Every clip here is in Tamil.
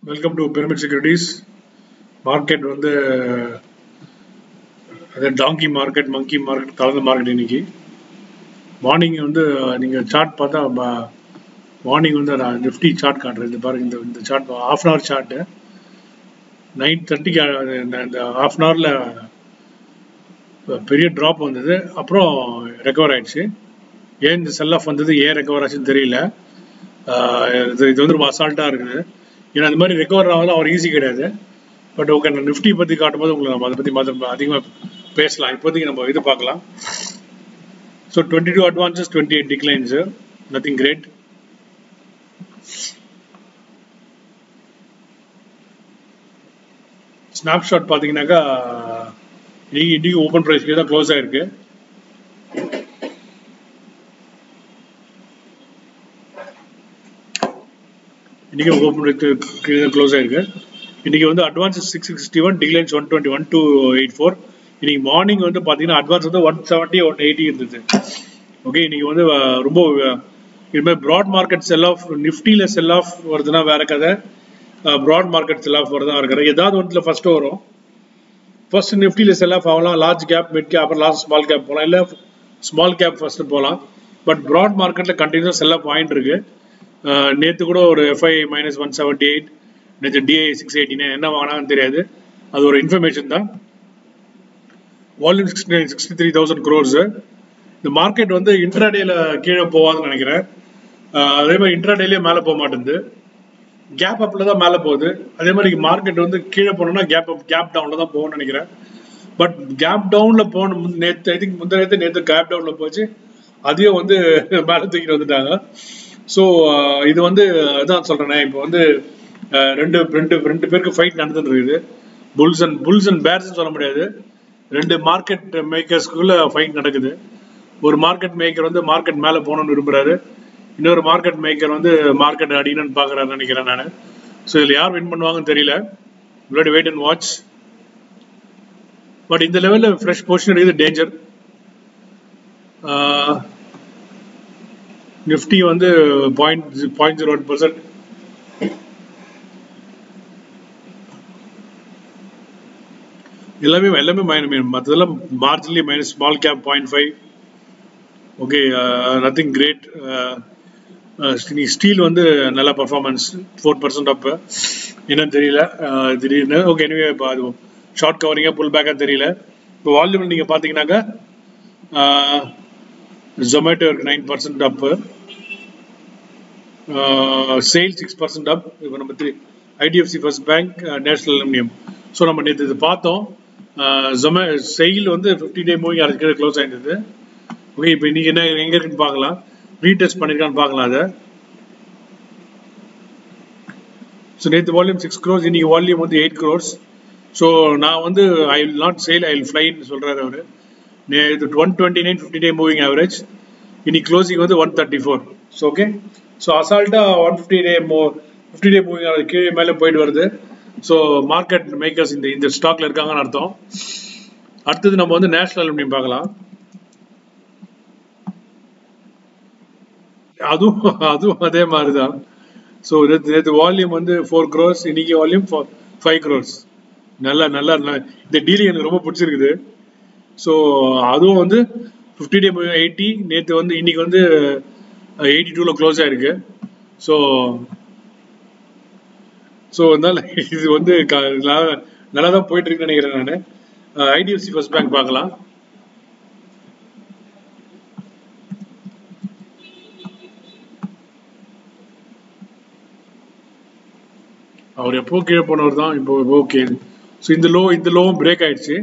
welcome to pyramid securities market வந்து அது டாங்கி மார்க்கெட் மங்கி மார்க்கெட் கலந்த மார்க்கெட் இன்னைக்கு மார்னிங் வந்து நீங்கள் சார்ட் பார்த்தா மார்னிங் வந்து நான் நிஃப்டி சார்ட் காட்டுறேன் இந்த பாருங்க இந்த இந்த chart half an hour chart nine தேர்ட்டிக்கு இந்த ஆஃப் அன் ஹவரில் பெரிய ட்ராப் வந்தது அப்புறம் ரெக்கவர் ஆயிடுச்சு ஏன் இந்த செல் ஆஃப் வந்தது ஏன் ரெக்கவர் ஆச்சுன்னு தெரியல இது இது வந்து ரொம்ப அசால்ட்டாக இருக்குது ஏன்னா அந்த மாதிரி ரெக்கவர் ஆகுது அவர் ஈஸி கிடையாது பட் ஓகே நான் நிஃப்டி பற்றி காட்டும்போது உங்களுக்கு நம்ம அதை பற்றி மாத்திரம் அதிகமாக பேசலாம் இப்போதைக்கு நம்ம இது பார்க்கலாம் so twenty two advances twenty eight declines nothing great snapshot பார்த்தீங்கன்னாக்கா இன்னைக்கு இன்னைக்கு ஓப்பன் ப்ரைஸ்க்கு தான் க்ளோஸ் ஆயிருக்கு இன்னைக்கு ஓப்பன் கீழே க்ளோஸ் ஆயிருக்கு இன்னைக்கு வந்து advance six sixty one declines one twenty one two eight four இன்னைக்கு மார்னிங் வந்து பார்த்தீங்கன்னா அட்வான்ஸ் வந்து ஒன் செவன்ட்டி ஒன் எயிட்டி இருந்தது ஓகே இன்னைக்கு வந்து ரொம்ப இதுமாதிரி ப்ராட் மார்க்கெட் செல் ஆஃப் நிஃப்டியில் செல் ஆஃப் வருதுன்னா வேற கதை ப்ராட் மார்க்கெட் செல் ஆஃப் வருதா இருக்கிற ஏதாவது ஒன்றில் ஃபர்ஸ்ட் வரும் ஃபர்ஸ்ட் நிஃப்டியில் செல் ஆஃப் ஆகலாம் லார்ஜ் கேப் மிட் கேப் அப்புறம் லாஸ்ட் ஸ்மால் கேப் போகலாம் இல்லை ஸ்மால் கேப் ஃபர்ஸ்ட் போகலாம் பட் ப்ராட் மார்க்கெட்டில் கண்டினியூஸ் செல் ஆஃப் ஆயிட்டு இருக்கு நேற்று கூட ஒரு FII minus one seventy eight நேற்று டிஐ சிக்ஸ் எயிட்டி நைன் என்ன வாங்கினாங்கன்னு தெரியாது அது ஒரு இன்ஃபர்மேஷன் தான் volume sixty nine sixty three thousand crores இந்த மார்க்கெட் வந்து இன்ட்ராடேல கீழே போகாதுன்னு நினைக்கிறேன் அதே மாதிரி இன்ட்ராடேலேயே மேலே போக மாட்டேங்குது கேப் அப்பில் தான் மேலே போகுது அதே மாதிரி மார்க்கெட் வந்து கீழே போனோம்னா கேப் அப் கேப் டவுனில் தான் போகணும்னு நினைக்கிறேன் பட் கேப் டவுனில் போகணும் நேற்று ஐ திங்க் முந்தின நேற்று நேற்று கேப் டவுனில் போச்சு அதையும் வந்து மேலே தூக்கிட்டு வந்துட்டாங்க ஸோ இது வந்து அதான் சொல்கிறேனே இப்போ வந்து ரெண்டு ரெண்டு ரெண்டு பேருக்கு ஃபைட் நடந்துட்டு இருக்குது bulls and bulls and bears சொல்ல முடியாது ரெண்டு மார்க்கெட் மேக்கர்ஸ்க்குள்ள ஃபைட் நடக்குது ஒரு மார்க்கெட் மேக்கர் வந்து மார்க்கெட் மேலே போகணும்னு விரும்புறாரு இன்னொரு மார்க்கெட் மேக்கர் வந்து மார்க்கெட் அடிக்கணும்னு பார்க்குறாரு நினைக்கிறேன் நான் ஸோ இதில் யார் வின் பண்ணுவாங்கன்னு தெரியல முன்னாடி வெயிட் அண்ட் வாட்ச் பட் இந்த லெவலில் ஃப்ரெஷ் பொசிஷன் இருக்குது டேஞ்சர் நிஃப்டி வந்து point point zero one percent எல்லாமே எல்லாமே மைனஸ் மற்றதெல்லாம் marginally minus small cap point five okay nothing great steel வந்து நல்ல பர்ஃபார்மன்ஸ் ஃபோர் பர்சன்ட் அப்பு என்னன்னு தெரியல திடீர்னு ஓகே எனவே இப்போ அது ஷார்ட் கவரிங்காக புல் பேக்காக தெரியல இப்போ வால்யூம் நீங்கள் பார்த்தீங்கன்னாக்கா ஜொமேட்டோ இருக்கு nine percent up SAIL six percent up இப்போ நம்ம three IDFC first bank national aluminium so நம்ம நேற்று இது பார்த்தோம் ஜொமே செயில் வந்து ஃபிஃப்டி டே மூவிங் அதுக்கு க்ளோஸ் ஆகிருந்தது ஓகே இப்போ இன்னைக்கு என்ன எங்கே இருக்குன்னு பார்க்கலாம் ரீடெஸ்ட் பண்ணியிருக்கான்னு பார்க்கலாம் அதை ஸோ நேற்று வால்யூம் சிக்ஸ் க்ரோஸ் இன்னைக்கு வால்யூம் வந்து எயிட் க்ரோர்ஸ் ஸோ நான் வந்து I will not sell I will ஃப்ளைன்னு சொல்கிறாரு அவர் இது one twenty nine fifty day moving average இன்னைக்கு க்ளோசிங் வந்து one thirty four so okay so அசால்ட்டாக ஒன் ஃபிஃப்டி டே மோ ஃபிஃப்டி டே மூவிங் ஆகுது கீழே மேலே போயிட்டு வருது ஸோ மார்க்கெட் மேக்கர்ஸ் இந்த இந்த ஸ்டாக்ல இருக்காங்கன்னு அர்த்தம் அடுத்தது நம்ம வந்து நேஷனல் அலுமினியம் பார்க்கலாம் அதுவும் அதுவும் அதே மாதிரி தான் ஸோ நேற்று வால்யூம் வந்து ஃபோர் க்ரோர்ஸ் இன்னைக்கு வால்யூம் ஃபைவ் க்ரோர்ஸ் நல்லா நல்லா இந்த டீலிங் எனக்கு ரொம்ப பிடிச்சிருக்குது ஸோ அதுவும் வந்து ஃபிஃப்டி டே எயிட்டி நேற்று வந்து இன்னைக்கு வந்து எயிட்டி டூவில் க்ளோஸ் ஆயிருக்கு ஸோ ஸோ அதனால இது வந்து நல்லா தான் போயிட்டு இருக்குன்னு நினைக்கிறேன் நான் ஐடிஎஃப்சி ஃபர்ஸ்ட் பேங்க் பார்க்கலாம் அவர் எப்போ கீழே போனவர் தான் இப்போ ஓகே ஸோ இந்த லோ இந்த லோவும் பிரேக் ஆயிடுச்சு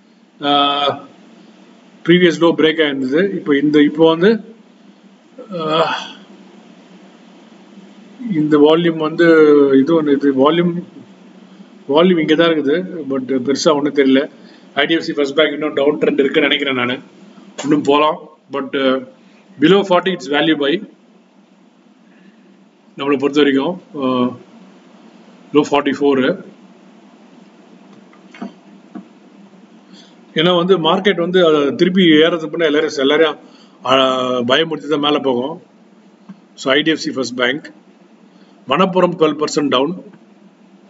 ப்ரீவியஸ் லோ பிரேக் ஆயிருந்தது இப்போ இந்த இப்போ வந்து இந்த வால்யூம் வந்து இது ஒன்று இது வால்யூம் வால்யூம் இங்கே தான் இருக்குது பட் பெருசாக ஒன்றும் தெரியல ஐடிஎஃப்சி ஃபர்ஸ்ட் பேங்க் இன்னும் டவுன் ட்ரெண்ட் இருக்குன்னு நினைக்கிறேன் நான் இன்னும் போகலாம் but below forty it's value buy நம்மளை பொறுத்த வரைக்கும் லோ ஃபார்ட்டி ஃபோரு ஏன்னா வந்து மார்க்கெட் வந்து திருப்பி ஏறது பண்ண எல்லாரும் எல்லாரையும் பயமுறுத்தி தான் மேலே போகும் so IDFC first bank Manappuram twelve percent down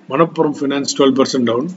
Manappuram finance twelve percent down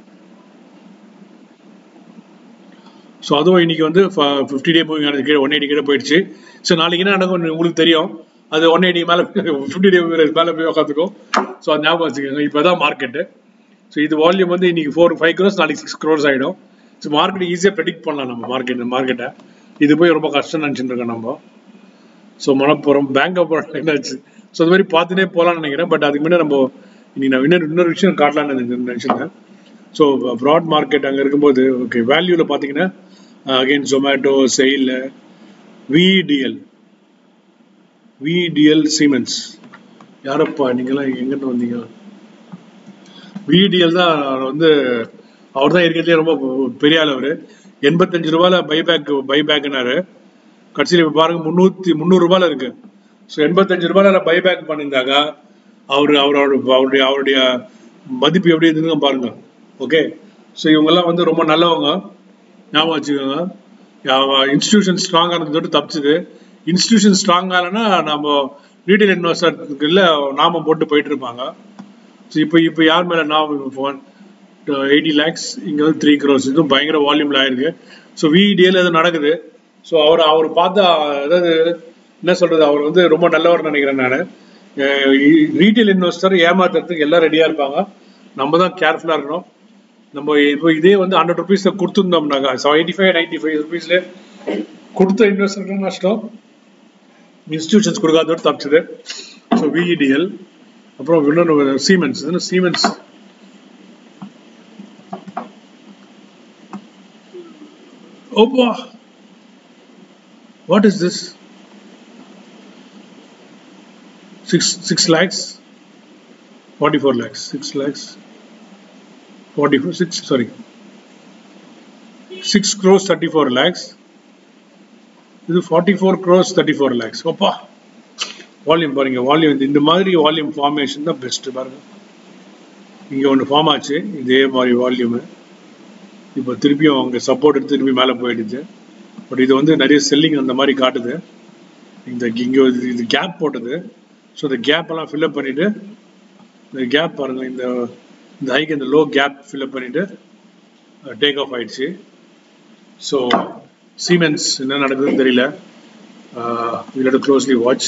so அதுவும் இன்னைக்கு வந்து ஃபிஃப்டி டே மூவிங் ஆனது கீழே ஒன் எயிட்டி கீழே போயிடுச்சு ஸோ நாளைக்கு என்ன நடக்கும் உங்களுக்கு தெரியும் அது ஒன் எயிட்டி மேலே ஃபிஃப்டி டே மேலே போய் உட்காந்துக்கும் ஸோ அது ஞாபகம் வச்சுக்கோங்க இப்போ தான் மார்க்கெட்டு ஸோ இது வால்யூம் வந்து இன்னைக்கு ஃபோர் ஃபைவ் க்ரோஸ் நாளைக்கு சிக்ஸ் க்ரோஸ் ஆகிடும் ஸோ மார்க்கெட் ஈஸியாக ப்ரெடிக்ட் பண்ணலாம் நம்ம மார்க்கெட் மார்க்கெட்டை இது போய் ரொம்ப கஷ்டம் நினச்சிட்டு இருக்கோம் நம்ம so Manappuram bank of Baroda என்னாச்சு ஸோ அது மாதிரி பார்த்துட்டே போகலான்னு நினைக்கிறேன் பட் அதுக்கு முன்னாடி நம்ம இன்னைக்கு நான் இன்னொரு இன்னொரு விஷயம் காட்டலாம்னு நினச்சிருந்தேன் ஸோ ப்ராட் மார்க்கெட் அங்கே இருக்கும்போது ஓகே வேல்யூவில் பார்த்தீங்கன்னா again Zomato SAIL VTL VTL Siemens யாரப்பா நீங்களாம் எங்கிட்ட வந்தீங்க விடிஎல் தான் வந்து அவர் தான் இருக்கிறதுலே ரொம்ப பெரிய ஆள் அவர் எண்பத்தஞ்சு ரூபாயில பைபேக் பைபேக்னாரு கடைசியில் இப்போ பாருங்க முந்நூற்றி முந்நூறு ரூபாயில இருக்கு ஸோ எண்பத்தஞ்சு ரூபாயில பைபேக் பண்ணியிருந்தாங்க அவர் அவரோட அவருடைய அவருடைய மதிப்பு எப்படி இருந்ததுன்னு பாருங்க ஓகே ஸோ இவங்கெல்லாம் வந்து ரொம்ப நல்லவங்க ஞாபகம் வச்சுக்கோங்க இன்ஸ்டிடியூஷன் ஸ்ட்ராங்காக இருந்தது தப்பிச்சுது இன்ஸ்டிடியூஷன் ஸ்ட்ராங் ஆகலைன்னா நம்ம ரீட்டைல் இன்வெஸ்டர்ல நாம போட்டு போயிட்டு இருப்பாங்க ஸோ இப்போ இப்போ யார் மேலே நாம ஃபோன் எயிட்டி லேக்ஸ் இங்கே வந்து த்ரீ க்ரோஸ் இதுவும் பயங்கர வால்யூமில் ஆயிருக்கு ஸோ விடிஎல் எதுவும் நடக்குது ஸோ அவர் அவர் பார்த்தா அதாவது என்ன சொல்றது அவர் வந்து ரொம்ப நல்லவர் நினைக்கிறேன் நான் ரீட்டைல் இன்வெஸ்டர் ஏமாத்துறதுக்கு எல்லாம் ரெடியாக இருப்பாங்க நம்ம தான் கேர்ஃபுல்லாக இருக்கணும் நம்ம இப்போ இதே வந்து ஹண்ட்ரட் ருபீஸில் கொடுத்துருந்தோம்னாக்கா so eighty five ninety five ருபீஸில் கொடுத்த இன்வெஸ்டருக்கு நஷ்டம் இன்ஸ்டிடியூஷன்ஸ் கொடுக்காதோட தப்பிச்சது ஸோ விஇடிஎல் அப்புறம் இன்னொன்று சீமென்ஸ் சீமென்ஸ் ஓப்பா what is this six six lakhs forty four lakhs six lakhs forty four six sorry six crores thirty four lakhs இது forty four crores thirty four lakhs ஓப்பா வால்யூம் பாருங்க வால்யூம் இந்த மாதிரி வால்யூம் ஃபார்மேஷன் தான் பெஸ்ட் பாருங்க இங்கே ஒன்று ஃபார்ம் ஆச்சு இதே மாதிரி வால்யூமு இப்போ திருப்பியும் அவங்க சப்போர்ட் எடுத்து திருப்பி மேலே போயிடுச்சு பட் இது வந்து நிறைய செல்லிங் அந்த மாதிரி காட்டுது இந்த இங்கே இது கேப் போட்டது ஸோ இந்த கேப் எல்லாம் ஃபில்அப் பண்ணிட்டு இந்த கேப் பாருங்க இந்த இந்த ஹைக் இந்த லோ கேப் ஃபில்அப் பண்ணிட்டு டேக் ஆஃப் ஆயிடுச்சு ஸோ சீமென்ஸ் என்ன நடக்குதுன்னு தெரியல will to closely watch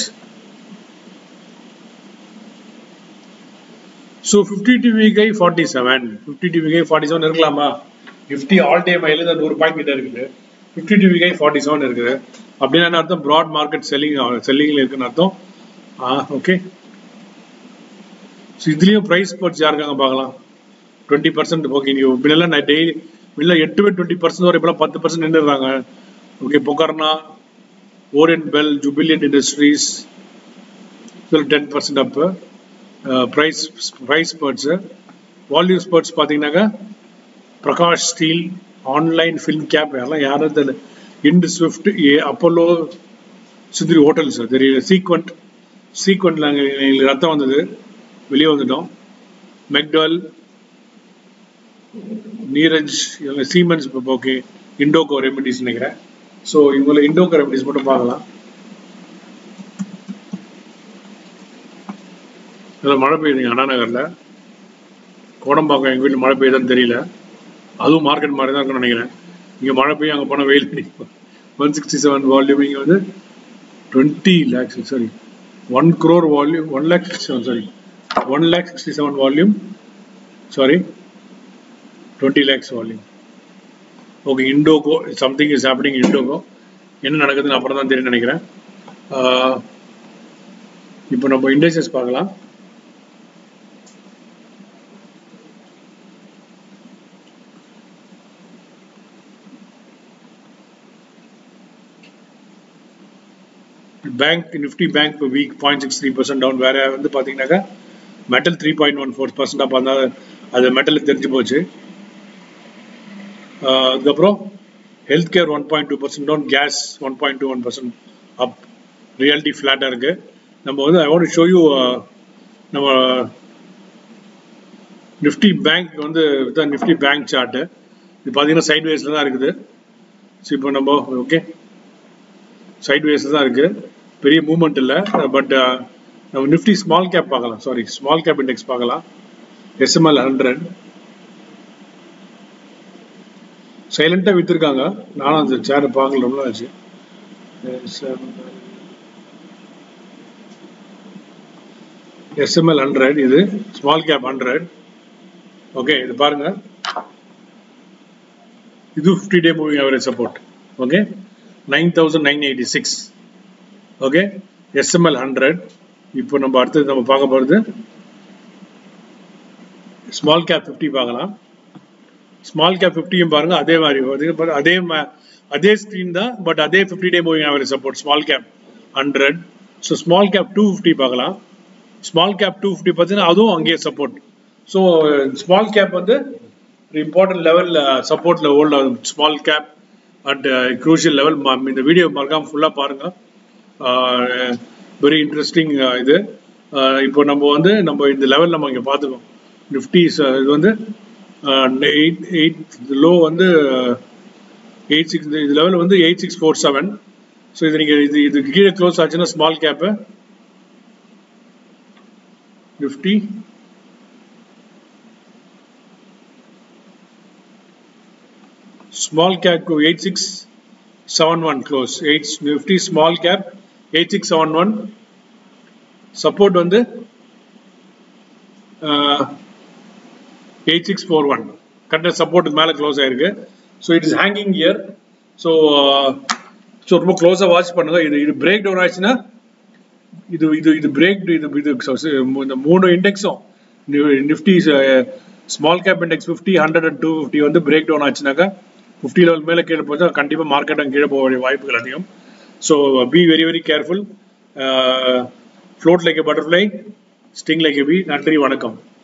so fifty two week high forty seven fifty two week high forty seven இருக்கலாமா நிஃப்டி ஆல் டைம் ஹைல தான் நூறு பாயிண்ட் கிட்ட இருக்குது fifty two week high forty seven இருக்குது அப்படின்னு என்ன அர்த்தம் ப்ராட் மார்க்கெட் செல்லிங் செல்லிங்கில் இருக்குன்னு அர்த்தம் ஆ ஓகே ஸோ இதுலேயும் ப்ரைஸ் போட்ஸ் யாருக்காங்க பார்க்கலாம் டுவெண்ட்டி பர்சன்ட் ஓகே நீங்கள் முன்னெல்லாம் நான் டெய்லி முன்ன எட்டு பை டுவெண்ட்டி பர்சன்ட் வரை இப்போலாம் பத்து பர்சன்ட் நின்றுறாங்க okay Pokarna Orient Bell Jubilant Industries இதில் ten percent up price price spurts volume spurts பார்த்தீங்கன்னாக்கா பிரகாஷ் ஸ்டீல் ஆன்லைன் ஃபில்ம் கேப் எல்லாம் யாரும் தெரியல இண்டு ஸ்விஃப்ட் ஏ அப்போலோ சுந்தரி ஹோட்டல்ஸ் தெரியல சீக்வெண்ட் சீக்வெண்ட்ல எங்களுக்கு ரத்தம் வந்தது வெளியே வந்துட்டோம் மெக்டால் நீரஜ் இவங்க சீமென்ஸ் ஓகே இண்டோகோ ரெமெடிஸ் நினைக்கிறேன் ஸோ இவங்கள இண்டோகோ ரெமெடிஸ் மட்டும் பார்க்கலாம் இதில் மழை பெய்யுதுங்க அண்ணா நகரில் கோடம்பாக்கம் எங்கள் வீட்டில் மழை பெய்யுதான்னு தெரியல அதுவும் மார்க்கெட் மாதிரி தான் இருக்கும்னு நினைக்கிறேன் இங்கே மழை பெய்யும் அங்கே போனால் வெயில் அடிக்கும் ஒன் சிக்ஸ்டி செவன் வால்யூம் இங்கே வந்து twenty lakhs sorry one crore volume one lakh sixty seven sorry one lakh sixty seven volume sorry twenty lakhs volume okay Indoco something is happening Indoco என்ன நடக்குதுன்னு அப்புறம் தான் தெரியும் நினைக்கிறேன் இப்போ நம்ம இண்டஸ்ட்ரீஸ் பார்க்கலாம் bank Nifty bank weak point six three percent down வேற வந்து பார்த்தீங்கன்னாக்கா metal three point one four percent அப்போ அந்த அது மெட்டலுக்கு தெரிஞ்சு போச்சு அதுக்கப்புறம் health care one point two percent down gas one point two one percent up realty ஃப்ளாட்டாக இருக்கு நம்ம வந்து ஐ வாண்ட் ஷோ யூ நம்ம நிஃப்டி பேங்க் வந்து இதுதான் நிஃப்டி பேங்க் சார்ட்டு இது பார்த்தீங்கன்னா சைட் வேஸில் தான் இருக்குது ஸோ இப்போ நம்ம ஓகே சைட் வேஸில் தான் இருக்குது பெரிய மூவ்மெண்ட் இல்லை பட் நம்ம நிஃப்டி ஸ்மால் கேப் பார்க்கலாம் சாரி ஸ்மால் கேப் இண்டெக்ஸ் பார்க்கலாம் எஸ்எம்எல் ஹண்ட்ரட் சைலண்டாக விற்றுருக்காங்க நானும் அந்த சேரை பார்க்கல ரொம்ப ஆச்சு எஸ்எம்எல் ஹண்ட்ரட் இது ஸ்மால் கேப் ஹண்ட்ரட் ஓகே இது பாருங்க இது fifty day moving average support okay nine thousand nine eighty six okay SML hundred இப்போ நம்ம அடுத்தது நம்ம பார்க்க போகிறது ஸ்மால் கேப் ஃபிஃப்டி பார்க்கலாம் ஸ்மால் கேப் ஃபிஃப்டியும் பாருங்க அதே மாதிரி அதே அதே அதே ஸ்க்ரீன் தான் பட் அதே fifty day moving average support small cap hundred so small cap two fifty பார்க்கலாம் ஸ்மால் கேப் டூ ஃபிஃப்டி பார்த்தீங்கன்னா அதுவும் அங்கேயே சப்போர்ட் ஸோ ஸ்மால் கேப் வந்து இம்பார்ட்டன்ட் லெவல் சப்போர்ட்ல ஹோல்ட் ஆகும் small cap at crucial level இந்த வீடியோ மறக்காம ஃபுல்லாக பாருங்க வெரி இன்ட்ரெஸ்டிங் இது இப்போ நம்ம வந்து நம்ம இந்த லெவல் நம்ம இங்கே பார்த்துக்கோம் நிஃப்டி இது வந்து எயிட் எயிட் லோ வந்து எயிட் சிக்ஸ் இது லெவல் வந்து eight six four seven so இது நீங்கள் இது இது கீழே க்ளோஸ் ஆச்சுன்னா small cap Nifty small cap to 8671 close 8 nifty small cap 8671 support வந்து எயிட் சிக்ஸ் ஃபோர் ஒன் கரெக்டாக சப்போர்ட்டுக்கு மேலே க்ளோஸ் ஆயிருக்கு so it is hanging here so so ரொம்ப க்ளோஸாக வாட்ச் பண்ணுங்க இது இது பிரேக் டவுன் ஆச்சுன்னா இது இது இது பிரேக் இது இது இந்த மூணு இண்டெக்ஸும் Nifty small cap index fifty hundred and two fifty வந்து பிரேக் டவுன் ஆச்சுனாக்கா ஃபிஃப்டி லெவல் மேலே கீழே போச்சா கண்டிப்பாக மார்க்கெட்டும் கீழே போக வேண்டிய வாய்ப்புகள் அதிகம் so be very very careful float like a butterfly sting like a bee நன்றி வணக்கம்